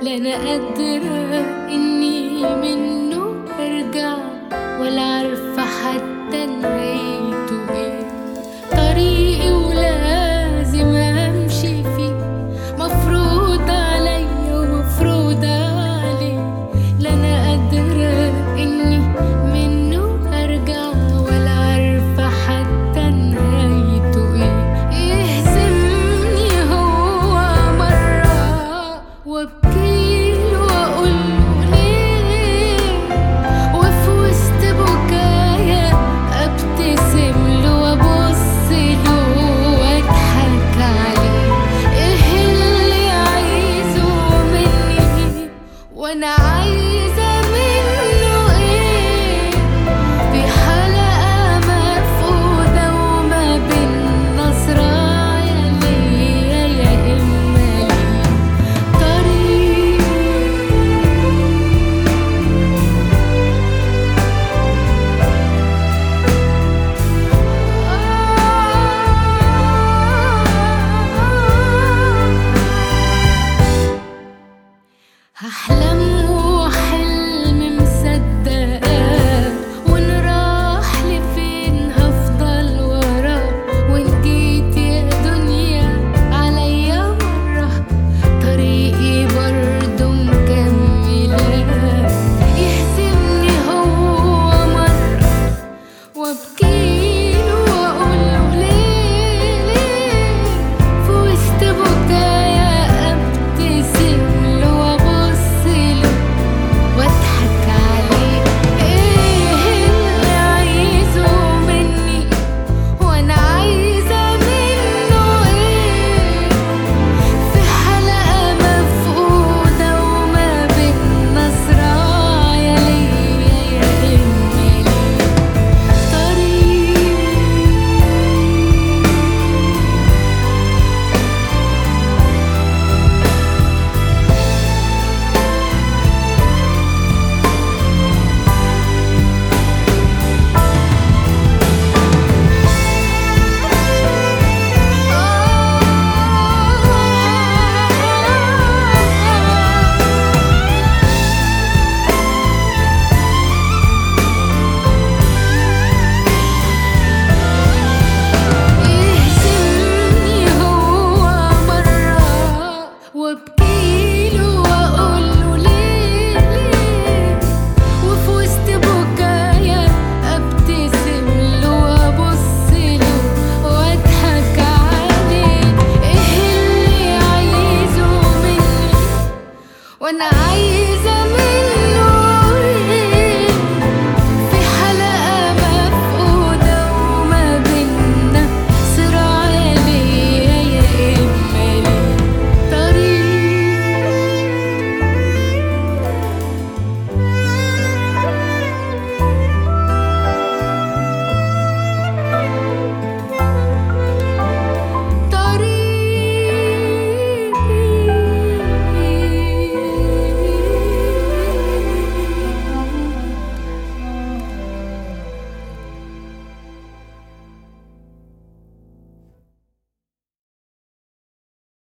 لا انا قادرة اني منه ارجع ولا عارفة حتى نهايته ايه طريقي ولازم امشي فيه مفروض عليا ومفروض عليه لا انا قادرة اني منه ارجع ولا عارفة حتى نهايته ايه يهزمني هو مرة وابكيله واقوله ليه وفي وسط بكايا ابتسم له وابص له واضحك عليه ايه اللي عايزه مني وانا عايزه منه ايه في حلقه مفقوده وما بين نصرايا ليا يا اما ليه طريق هحلم وحلم مصدقاه وان راح لفين هفضل وراه وان جيت يا دنيا عليا مرة طريقي برضه مكملاه يهزمني هو مرة وابكيله واقوله ليه ليه في وسط بكايا ابتسم له وابص له واضحك عليه ايه اللي عايزه مني وانا عايزه منه ايه في حلقه مفقوده وما بين نصرايا ليا يا اما ليه طريق يهزمني هو مرة وابكيله واقوله ليه ليه وفي وسط بكايا ابتسم له وابص له واضحك عليه ايه اللي عايزه مني وانا عايزه